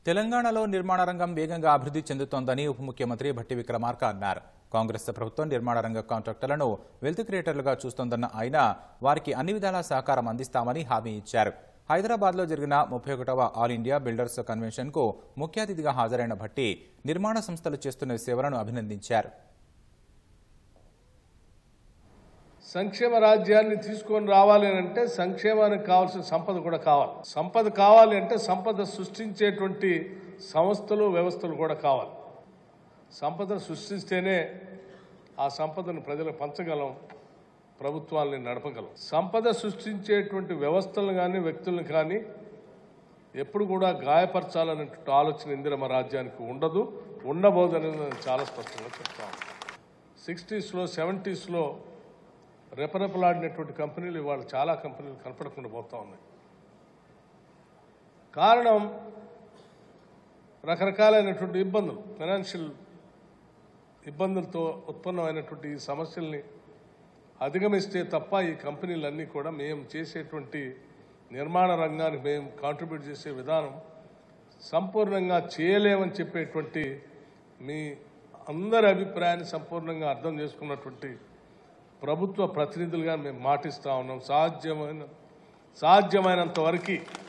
తెలంగాణలో నిర్మాణ రంగం వేగంగా అభివృద్ధి చెందుతోందని ఉప ముఖ్యమంత్రి భట్టి విక్రమార్క అన్నారు కాంగ్రెస్ ప్రభుత్వం నిర్మాణ రంగ కాంట్రాక్టర్లను వెల్త్ క్రియేటర్లుగా చూస్తోందన్న ఆయన వారికి అన్ని విధాలా సహకారం అందిస్తామని హామీ ఇచ్చారు హైదరాబాద్లో జరిగిన ముప్పై ఒకటవ ఆల్ ఇండియా బిల్డర్స్ కన్వెన్షన్కు ముఖ్య అతిథిగా హాజరైన భట్టి నిర్మాణ సంస్థలు చేస్తున్న సేవలను అభినందించారు సంక్షేమ రాజ్యాన్ని తీసుకొని రావాలి అని అంటే సంక్షేమానికి కావాల్సిన సంపద కూడా కావాలి సంపద కావాలి అంటే సంపద సృష్టించేటువంటి సంస్థలు వ్యవస్థలు కూడా కావాలి సంపదను సృష్టిస్తేనే ఆ సంపదను ప్రజలకు పంచగలం ప్రభుత్వాలని నడపగలం సంపద సృష్టించేటువంటి వ్యవస్థలను కానీ వ్యక్తులను కానీ ఎప్పుడు కూడా గాయపరచాలనేటువంటి ఆలోచన ఇందిరమ రాజ్యానికి ఉండదు ఉండబోదని నేను చాలా స్పష్టంగా చెప్తాను సిక్స్టీస్లో సెవెంటీస్లో రెపరెపలాడినటువంటి కంపెనీలు ఇవాళ చాలా కంపెనీలు కనపడకుండా పోతా ఉన్నాయి కారణం రకరకాలైనటువంటి ఇబ్బందులు ఫైనాన్షియల్ ఇబ్బందులతో ఉత్పన్నమైనటువంటి ఈ సమస్యల్ని అధిగమిస్తే తప్ప ఈ కంపెనీలన్నీ కూడా మేము చేసేటువంటి నిర్మాణ రంగానికి మేము కాంట్రిబ్యూట్ చేసే విధానం సంపూర్ణంగా చేయలేమని చెప్పేటువంటి మీ అందరి అభిప్రాయాన్ని సంపూర్ణంగా అర్థం చేసుకున్నటువంటి ప్రభుత్వ ప్రతినిధులుగా మేము మాటిస్తా ఉన్నాం సాధ్యమైన సాధ్యమైనంత వరకు